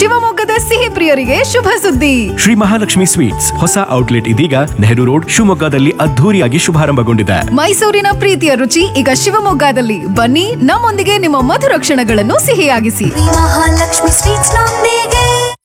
ಶಿವಮೊಗ್ಗದ ಸಿಹಿ ಪ್ರಿಯರಿಗೆ ಶುಭ ಸುದ್ದಿ ಶ್ರೀ ಮಹಾಲಕ್ಷ್ಮಿ ಸ್ವೀಟ್ಸ್ ಹೊಸ ಔಟ್ಲೆಟ್ ಇದೀಗ ನೆಹರು ರೋಡ್ ಶಿವಮೊಗ್ಗದಲ್ಲಿ ಅದ್ಧೂರಿಯಾಗಿ ಶುಭಾರಂಭಗೊಂಡಿದೆ ಮೈಸೂರಿನ ಪ್ರೀತಿಯ ರುಚಿ ಈಗ ಶಿವಮೊಗ್ಗದಲ್ಲಿ ಬನ್ನಿ ನಮ್ಮೊಂದಿಗೆ ನಿಮ್ಮ ಮಧುರ ಕ್ಷಣಗಳನ್ನು ಸಿಹಿಯಾಗಿಸಿ ಮಹಾಲಕ್ಷ್ಮಿ ಸ್ವೀಟ್ಸ್ ನೊಂದಿಗೆ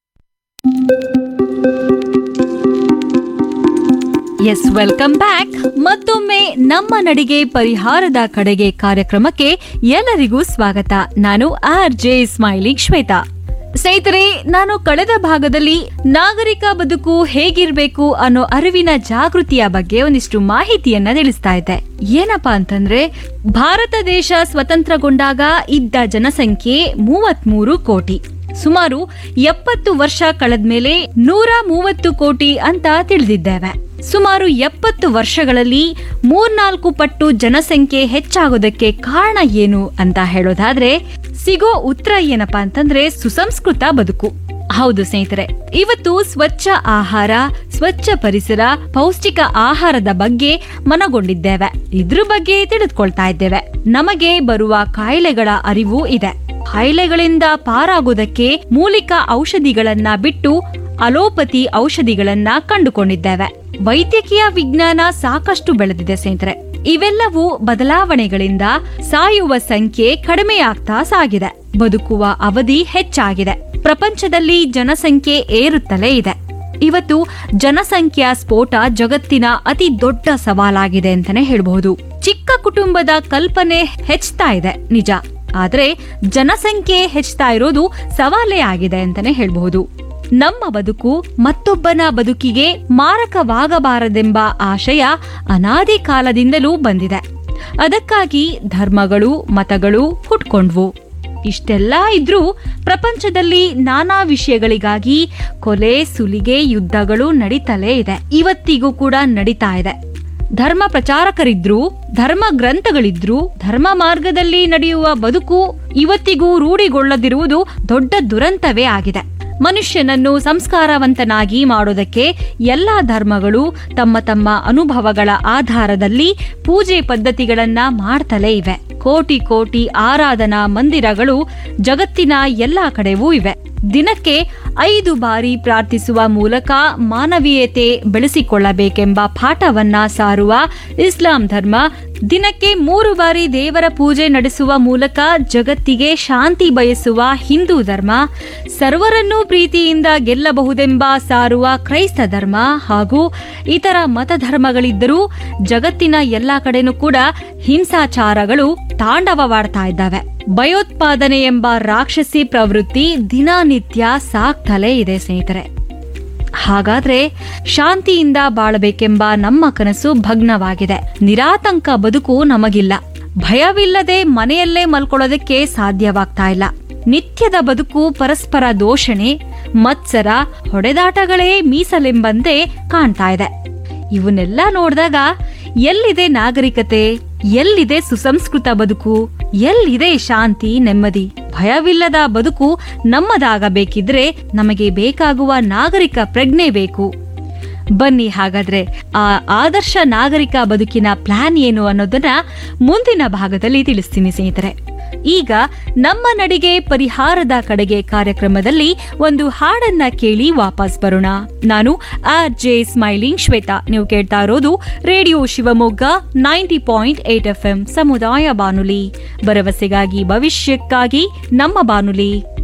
ಎಸ್ ವೆಲ್ಕಮ್ ಬ್ಯಾಕ್ ಮತ್ತೊಮ್ಮೆ ನಮ್ಮ ನಡಿಗೆ ಪರಿಹಾರದ ಕಡೆಗೆ ಕಾರ್ಯಕ್ರಮಕ್ಕೆ ಎಲ್ಲರಿಗೂ ಸ್ವಾಗತ ನಾನು ಆರ್ ಜೆ ಸ್ಮೈಲಿಂಗ್ ಶ್ವೇತಾ ಸ್ನೇಹಿತರೆ ನಾನು ಕಳೆದ ಭಾಗದಲ್ಲಿ ನಾಗರಿಕ ಬದುಕು ಹೇಗಿರ್ಬೇಕು ಅನ್ನೋ ಅರಿವಿನ ಜಾಗೃತಿಯ ಬಗ್ಗೆ ಒಂದಿಷ್ಟು ಮಾಹಿತಿಯನ್ನ ತಿಳಿಸ್ತಾ ಇದ್ದೆ ಏನಪ್ಪಾ ಅಂತಂದ್ರೆ ಭಾರತ ದೇಶ ಸ್ವತಂತ್ರಗೊಂಡಾಗ ಇದ್ದ ಜನಸಂಖ್ಯೆ ಮೂವತ್ಮೂರು ಕೋಟಿ ಸುಮಾರು ಎಪ್ಪತ್ತು ವರ್ಷ ಕಳೆದ್ಮೇಲೆ ನೂರ ಮೂವತ್ತು ಕೋಟಿ ಅಂತ ತಿಳಿದಿದ್ದೇವೆ ಸುಮಾರು ಎಪ್ಪತ್ತು ವರ್ಷಗಳಲ್ಲಿ ಮೂರ್ನಾಲ್ಕು ಪಟ್ಟು ಜನಸಂಖ್ಯೆ ಹೆಚ್ಚಾಗೋದಕ್ಕೆ ಕಾರಣ ಏನು ಅಂತ ಹೇಳೋದಾದ್ರೆ ಸಿಗೋ ಉತ್ತರ ಏನಪ್ಪಾ ಅಂತಂದ್ರೆ ಸುಸಂಸ್ಕೃತ ಬದುಕು ಹೌದು ಸ್ನೇಹಿತರೆ ಇವತ್ತು ಸ್ವಚ್ಛ ಆಹಾರ ಸ್ವಚ್ಛ ಪರಿಸರ ಪೌಷ್ಟಿಕ ಆಹಾರದ ಬಗ್ಗೆ ಮನಗೊಂಡಿದ್ದೇವೆ ಇದ್ರ ಬಗ್ಗೆ ತಿಳಿದುಕೊಳ್ತಾ ಇದ್ದೇವೆ ನಮಗೆ ಬರುವ ಕಾಯಿಲೆಗಳ ಅರಿವು ಇದೆ ಕಾಯಿಲೆಗಳಿಂದ ಪಾರಾಗೋದಕ್ಕೆ ಮೂಲಿಕ ಔಷಧಿಗಳನ್ನ ಬಿಟ್ಟು ಅಲೋಪತಿ ಔಷಧಿಗಳನ್ನ ಕಂಡುಕೊಂಡಿದ್ದೇವೆ ವೈದ್ಯಕೀಯ ವಿಜ್ಞಾನ ಸಾಕಷ್ಟು ಬೆಳೆದಿದೆ ಸ್ನೇಹಿತರೆ ಇವೆಲ್ಲವೂ ಬದಲಾವಣೆಗಳಿಂದ ಸಾಯುವ ಸಂಖ್ಯೆ ಕಡಿಮೆಯಾಗ್ತಾ ಸಾಗಿದೆ ಬದುಕುವ ಅವಧಿ ಹೆಚ್ಚಾಗಿದೆ ಪ್ರಪಂಚದಲ್ಲಿ ಜನಸಂಖ್ಯೆ ಏರುತ್ತಲೇ ಇದೆ ಇವತ್ತು ಜನಸಂಖ್ಯಾ ಸ್ಫೋಟ ಜಗತ್ತಿನ ಅತಿ ದೊಡ್ಡ ಸವಾಲಾಗಿದೆ ಅಂತಾನೆ ಹೇಳ್ಬಹುದು ಚಿಕ್ಕ ಕುಟುಂಬದ ಕಲ್ಪನೆ ಹೆಚ್ಚುತ್ತಾ ಇದೆ ನಿಜ ಆದ್ರೆ ಜನಸಂಖ್ಯೆ ಹೆಚ್ಚುತ್ತಾ ಇರೋದು ಸವಾಲೇ ಆಗಿದೆ ಅಂತಾನೆ ಹೇಳ್ಬಹುದು ನಮ್ಮ ಬದುಕು ಮತ್ತೊಬ್ಬನ ಬದುಕಿಗೆ ಮಾರಕವಾಗಬಾರದೆಂಬ ಆಶಯ ಅನಾದಿ ಕಾಲದಿಂದಲೂ ಬಂದಿದೆ ಅದಕ್ಕಾಗಿ ಧರ್ಮಗಳು ಮತಗಳು ಹುಟ್ಕೊಂಡ್ವು ಇಷ್ಟೆಲ್ಲ ಇದ್ರೂ ಪ್ರಪಂಚದಲ್ಲಿ ನಾನಾ ವಿಷಯಗಳಿಗಾಗಿ ಕೊಲೆ ಸುಲಿಗೆ ಯುದ್ಧಗಳು ನಡೀತಲೇ ಇದೆ ಇವತ್ತಿಗೂ ಕೂಡ ನಡೀತಾ ಇದೆ ಧರ್ಮ ಪ್ರಚಾರಕರಿದ್ರು ಧರ್ಮ ಗ್ರಂಥಗಳಿದ್ರು ಧರ್ಮ ಮಾರ್ಗದಲ್ಲಿ ನಡೆಯುವ ಬದುಕು ಇವತ್ತಿಗೂ ರೂಢಿಗೊಳ್ಳದಿರುವುದು ದೊಡ್ಡ ದುರಂತವೇ ಆಗಿದೆ ಮನುಷ್ಯನನ್ನು ಸಂಸ್ಕಾರವಂತನಾಗಿ ಮಾಡೋದಕ್ಕೆ ಎಲ್ಲಾ ಧರ್ಮಗಳು ತಮ್ಮ ತಮ್ಮ ಅನುಭವಗಳ ಆಧಾರದಲ್ಲಿ ಪೂಜೆ ಪದ್ಧತಿಗಳನ್ನ ಮಾಡ್ತಲೇ ಇವೆ ಕೋಟಿ ಕೋಟಿ ಆರಾಧನಾ ಮಂದಿರಗಳು ಜಗತ್ತಿನ ಎಲ್ಲಾ ಕಡೆವೂ ಇವೆ ದಿನಕ್ಕೆ ಐದು ಬಾರಿ ಪ್ರಾರ್ಥಿಸುವ ಮೂಲಕ ಮಾನವೀಯತೆ ಬೆಳೆಸಿಕೊಳ್ಳಬೇಕೆಂಬ ಪಾಠವನ್ನ ಸಾರುವ ಇಸ್ಲಾಂ ಧರ್ಮ ದಿನಕ್ಕೆ ಮೂರು ಬಾರಿ ದೇವರ ಪೂಜೆ ನಡೆಸುವ ಮೂಲಕ ಜಗತ್ತಿಗೆ ಶಾಂತಿ ಬಯಸುವ ಹಿಂದೂ ಧರ್ಮ ಸರ್ವರನ್ನೂ ಪ್ರೀತಿಯಿಂದ ಗೆಲ್ಲಬಹುದೆಂಬ ಸಾರುವ ಕ್ರೈಸ್ತ ಧರ್ಮ ಹಾಗೂ ಇತರ ಮತಧರ್ಮಗಳಿದ್ದರೂ ಜಗತ್ತಿನ ಎಲ್ಲಾ ಕಡೆನೂ ಕೂಡ ಹಿಂಸಾಚಾರಗಳು ತಾಂಡವವಾಡ್ತಾ ಇದ್ದಾವೆ ಭಯೋತ್ಪಾದನೆ ಎಂಬ ರಾಕ್ಷಸಿ ಪ್ರವೃತ್ತಿ ದಿನನಿತ್ಯ ಸಾಕ್ತಲೇ ಇದೆ ಸ್ನೇಹಿತರೆ ಹಾಗಾದ್ರೆ ಶಾಂತಿಯಿಂದ ಬಾಳಬೇಕೆಂಬ ನಮ್ಮ ಕನಸು ಭಗ್ನವಾಗಿದೆ ನಿರಾತಂಕ ಬದುಕು ನಮಗಿಲ್ಲ ಭಯವಿಲ್ಲದೆ ಮನೆಯಲ್ಲೇ ಮಲ್ಕೊಳ್ಳೋದಕ್ಕೆ ಸಾಧ್ಯವಾಗ್ತಾ ಇಲ್ಲ ನಿತ್ಯದ ಬದುಕು ಪರಸ್ಪರ ದೋಷಣೆ ಮತ್ಸರ ಹೊಡೆದಾಟಗಳೇ ಮೀಸಲೆಂಬಂತೆ ಕಾಣ್ತಾ ಇದೆ ಇವನ್ನೆಲ್ಲ ನೋಡಿದಾಗ ಎಲ್ಲಿದೆ ನಾಗರಿಕತೆ ಎಲ್ಲಿದೆ ಸುಸಂಸ್ಕೃತ ಬದುಕು ಎಲ್ಲಿದೆ ಶಾಂತಿ ನೆಮ್ಮದಿ ಭಯವಿಲ್ಲದ ಬದುಕು ನಮ್ಮದಾಗಬೇಕಿದ್ರೆ ನಮಗೆ ಬೇಕಾಗುವ ನಾಗರಿಕ ಪ್ರಜ್ಞೆ ಬೇಕು ಬನ್ನಿ ಹಾಗಾದ್ರೆ ಆ ಆದರ್ಶ ನಾಗರಿಕ ಬದುಕಿನ ಪ್ಲಾನ್ ಏನು ಅನ್ನೋದನ್ನ ಮುಂದಿನ ಭಾಗದಲ್ಲಿ ತಿಳಿಸ್ತೀನಿ ಸ್ನೇಹಿತರೆ ಈಗ ನಮ್ಮ ನಡಿಗೆ ಪರಿಹಾರದ ಕಡೆಗೆ ಕಾರ್ಯಕ್ರಮದಲ್ಲಿ ಒಂದು ಹಾಡನ್ನ ಕೇಳಿ ವಾಪಸ್ ಬರೋಣ ನಾನು ಆರ್ ಜೆ ಸ್ಮೈಲಿಂಗ್ ಶ್ವೇತಾ ನೀವು ಕೇಳ್ತಾ ಇರೋದು radio Shivamogga ninety point eight F M ಸಮುದಾಯ ಬಾನುಲಿ ಭರವಸೆಗಾಗಿ ಭವಿಷ್ಯಕ್ಕಾಗಿ ನಮ್ಮ ಬಾನುಲಿ